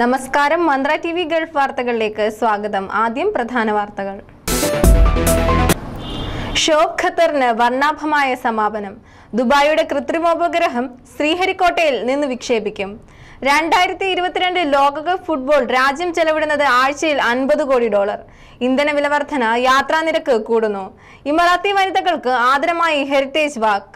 നമസ്കാരം മന്ത്ര T V Gulf വാർത്തകളിലേക്ക് സ്വാഗതം ആദ്യം പ്രധാന വാർത്തകൾ ഷോക് ഖത്തറിന് വർണ്ണാഭമായ സമാപനം ദുബായിയുടെ കൃത്രിമോപഗ്രഹം ശ്രീഹരിക്കോട്ടയിൽ നിന്ന് വിക്ഷേപിക്കും രണ്ടായിരത്തി ഇരുപത്തിരണ്ട് ലോകകപ്പ് ഫുട്ബോൾ രാജ്യം ചെലവിടുന്നത് ആഴ്ചയിൽ അൻപത് കോടി ഡോളർ ഇന്ധന വില വർധന യാത്രാ നിരക്ക് കൂടുന്നു ഇമറാത്തി വനിതകൾക്ക് ആദരമായി ഹെറിറ്റേജ് വാക്ക്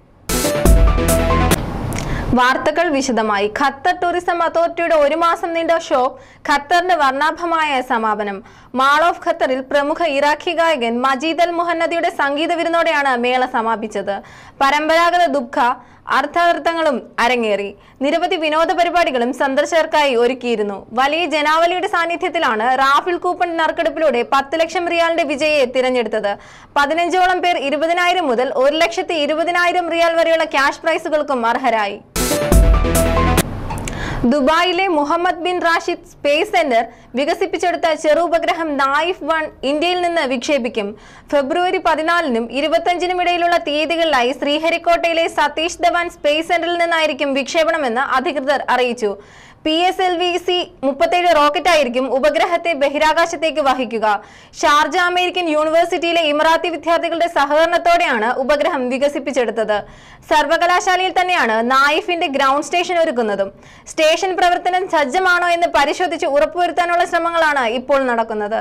വാർത്തകൾ വിശദമായി ഖത്തർ ടൂറിസം അതോറിറ്റിയുടെ ഒരു മാസം നീണ്ട ഷോ ഖത്തറിന്റെ വർണ്ണാഭമായ സമാപനം മാൾ ഓഫ് ഖത്തറിൽ പ്രമുഖ ഇറാഖി ഗായകൻ മജീദ് അൽ മുഹന്നദിയുടെ സംഗീത വിരുന്നോടെയാണ് മേള സമാപിച്ചത് പരമ്പരാഗത ദുഃഖ അർത്ഥാർത്ഥങ്ങളും അരങ്ങേറി നിരവധി വിനോദ പരിപാടികളും സന്ദർശകർക്കായി ഒരുക്കിയിരുന്നു വലിയ ജനാവലിയുടെ സാന്നിധ്യത്തിലാണ് റാഫിൽ കൂപ്പൺ നറുക്കെടുപ്പിലൂടെ പത്ത് ലക്ഷം റിയാലിന്റെ വിജയെ തിരഞ്ഞെടുത്തത് പതിനഞ്ചോളം പേർ ഇരുപതിനായിരം മുതൽ ഒരു ലക്ഷത്തി ഇരുപതിനായിരം റിയാൽ വരെയുള്ള ക്യാഷ് പ്രൈസുകൾക്കും അർഹരായി ദുബായിലെ Mohammed bin Rashid space centre വികസിപ്പിച്ചെടുത്ത ചെറുപഗ്രഹം നായിഫ് വൺ ഇന്ത്യയിൽ നിന്ന് വിക്ഷേപിക്കും ഫെബ്രുവരി പതിനാലിനും ഇരുപത്തഞ്ചിനും ഇടയിലുള്ള തീയതികളിലായി ശ്രീഹരിക്കോട്ടയിലെ സതീഷ് ധവാൻ സ്പേസ് സെന്ററിൽ നിന്നായിരിക്കും വിക്ഷേപണമെന്ന് അധികൃതർ അറിയിച്ചു P S L V C മുപ്പത്തേഴ് റോക്കറ്റ് ആയിരിക്കും ഉപഗ്രഹത്തെ ബഹിരാകാശത്തേക്ക് വഹിക്കുക ഷാർജ അമേരിക്കൻ യൂണിവേഴ്സിറ്റിയിലെ ഇമറാത്തി വിദ്യാർത്ഥികളുടെ സഹകരണത്തോടെയാണ് ഉപഗ്രഹം വികസിപ്പിച്ചെടുത്തത് സർവകലാശാലയിൽ തന്നെയാണ് നായിഫിന്റെ ഗ്രൗണ്ട് സ്റ്റേഷൻ ഒരുക്കുന്നതും സ്റ്റേഷൻ പ്രവർത്തനം സജ്ജമാണോ എന്ന് പരിശോധിച്ച് ഉറപ്പുവരുത്താനുള്ള ശ്രമങ്ങളാണ് ഇപ്പോൾ നടക്കുന്നത്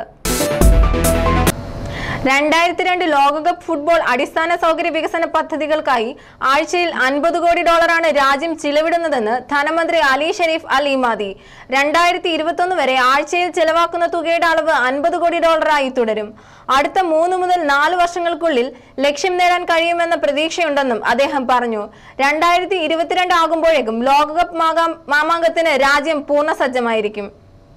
രണ്ടായിരത്തി രണ്ട് ലോകകപ്പ് ഫുട്ബോൾ അടിസ്ഥാന സൗകര്യ വികസന പദ്ധതികൾക്കായി ആഴ്ചയിൽ അൻപത് കോടി ഡോളറാണ് രാജ്യം ചിലവിടുന്നതെന്ന് ധനമന്ത്രി അലി ഷെരീഫ് അൽ ഇമാദി രണ്ടായിരത്തി ഇരുപത്തൊന്ന് വരെ ആഴ്ചയിൽ ചെലവാക്കുന്ന തുകയുടെ അളവ് അൻപത് കോടി ഡോളറായി തുടരും അടുത്ത മൂന്ന് മുതൽ നാല് വർഷങ്ങൾക്കുള്ളിൽ ലക്ഷ്യം നേടാൻ കഴിയുമെന്ന പ്രതീക്ഷയുണ്ടെന്നും അദ്ദേഹം പറഞ്ഞു രണ്ടായിരത്തി ഇരുപത്തിരണ്ട് ആകുമ്പോഴേക്കും ലോകകപ്പ് മാകാം- മാമാങ്കത്തിന് രാജ്യം പൂർണ്ണ സജ്ജമായിരിക്കും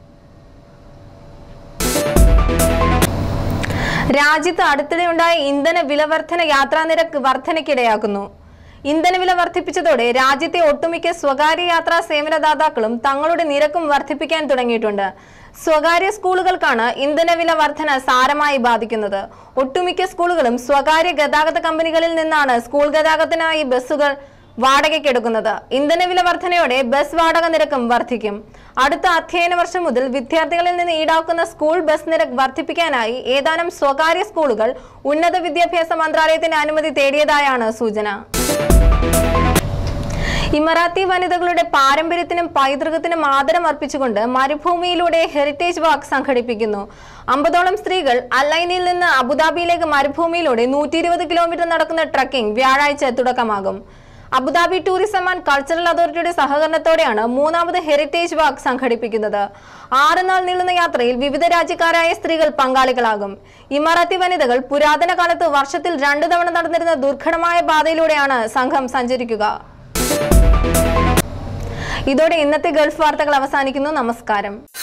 രാജ്യത്ത് അടുത്തിടെയുണ്ടായ ഇന്ധന വില വർധന യാത്രാ നിരക്ക് വർധനയ്ക്കിടയാക്കുന്നു ഇന്ധനവില വർദ്ധിപ്പിച്ചതോടെ രാജ്യത്തെ ഒട്ടുമിക്ക സ്വകാര്യ യാത്രാ സേവനദാതാക്കളും തങ്ങളുടെ നിരക്കും വർദ്ധിപ്പിക്കാൻ തുടങ്ങിയിട്ടുണ്ട് സ്വകാര്യ സ്കൂളുകൾക്കാണ് ഇന്ധനവില വർധന സാരമായി ബാധിക്കുന്നത് ഒട്ടുമിക്ക സ്കൂളുകളും സ്വകാര്യ ഗതാഗത കമ്പനികളിൽ നിന്നാണ് സ്കൂൾ ഗതാഗതത്തിനായി ബസ്സുകൾ വാടകയ്ക്കെടുക്കുന്നത് ഇന്ധനവില വർധനയോടെ ബസ് വാടക നിരക്കും വർദ്ധിക്കും അടുത്ത അധ്യയന വർഷം മുതൽ വിദ്യാർത്ഥികളിൽ നിന്ന് ഈടാക്കുന്ന സ്കൂൾ ബസ് നിരക്ക് വർദ്ധിപ്പിക്കാനായി ഏതാനും സ്വകാര്യ സ്കൂളുകൾ ഉന്നത വിദ്യാഭ്യാസ മന്ത്രാലയത്തിന്റെ അനുമതി തേടിയതായാണ് സൂചന ഇമറാത്തി വനിതകളുടെ പാരമ്പര്യത്തിനും പൈതൃകത്തിനും ആദരം അർപ്പിച്ചുകൊണ്ട് മരുഭൂമിയിലൂടെ ഹെറിറ്റേജ് വാക്ക് സംഘടിപ്പിക്കുന്നു അമ്പതോളം സ്ത്രീകൾ അലൈനിൽ നിന്ന് അബുദാബിയിലേക്ക് മരുഭൂമിയിലൂടെ നൂറ്റി ഇരുപത് കിലോമീറ്റർ നടക്കുന്ന ട്രക്കിംഗ് വ്യാഴാഴ്ച തുടക്കമാകും അബുദാബി ടൂറിസം ആൻഡ് കൾച്ചറൽ അതോറിറ്റിയുടെ സഹകരണത്തോടെയാണ് മൂന്നാമത് ഹെറിറ്റേജ് വാക്ക് സംഘടിപ്പിക്കുന്നത് ആറ് നാൾ നീളുന്ന യാത്രയിൽ വിവിധ രാജ്യക്കാരായ സ്ത്രീകൾ പങ്കാളികളാകും ഇമറാത്തി വനിതകൾ പുരാതന കാലത്ത് വർഷത്തിൽ രണ്ടു തവണ നടന്നിരുന്ന ദുർഘടമായ പാതയിലൂടെയാണ് സംഘം സഞ്ചരിക്കുക ഇതോടെ ഇന്നത്തെ ഗൾഫ് വാർത്തകൾ അവസാനിക്കുന്നു നമസ്കാരം